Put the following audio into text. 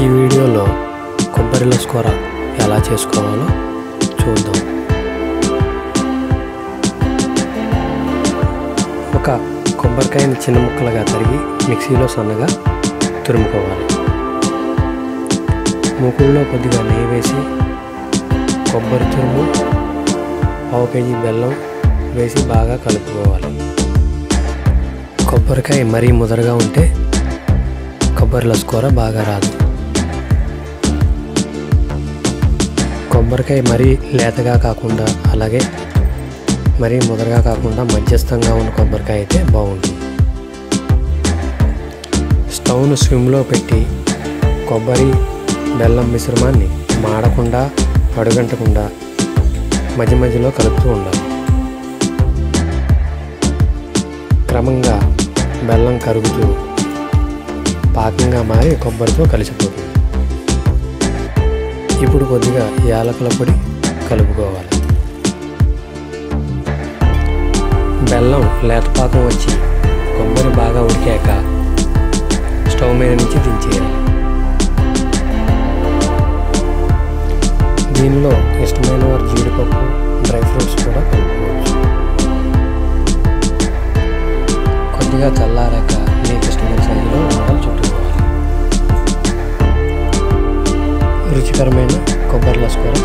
ఈ వీడియోలో కొబ్బరి లస్కూర ఎలా చేసుకోవాలో చూద్దాం ఒక కొబ్బరికాయని చిన్న ముక్కలుగా తరిగి మిక్సీలో సన్నగా తురుముకోవాలి మూకుల్లో కొద్దిగా నెయ్యి వేసి కొబ్బరి తురుము పావు కేజీ బెల్లం వేసి బాగా కలుపుకోవాలి కొబ్బరికాయ మరీ ముదరగా ఉంటే కొబ్బరి లస్కూర బాగా రాదు కొబ్బరికాయ మరీ లేతగా కాకుండా అలాగే మరీ ముదరగా కాకుండా మధ్యస్థంగా ఉన్న కొబ్బరికాయ అయితే బాగుంటుంది స్టవ్ను స్విమ్లో పెట్టి కొబ్బరి బెల్లం మిశ్రమాన్ని మాడకుండా అడుగంటకుండా మధ్య మధ్యలో కలుపుతూ ఉండాలి క్రమంగా బెల్లం కరుగుతూ పాకంగా మారి కొబ్బరితో కలిసిపోతుంది ఇప్పుడు కొద్దిగా యాలకుల పొడి కలుపుకోవాలి బెల్లం లేతపాకం వచ్చి కొబ్బరి బాగా ఉడికాక స్టవ్ మీద నుంచి దించేయాలి దీనిలో ఇష్టమైన వారు జీడిపప్పు డ్రై ఫ్రూట్స్ కూడా కలుపుకోవచ్చు కొద్దిగా చల్లారాక మీకు ఇష్టమైన సైజులో ఉండలు చుట్టుకోవాలి రుచికరమైన కొబ్బరి లస్కూర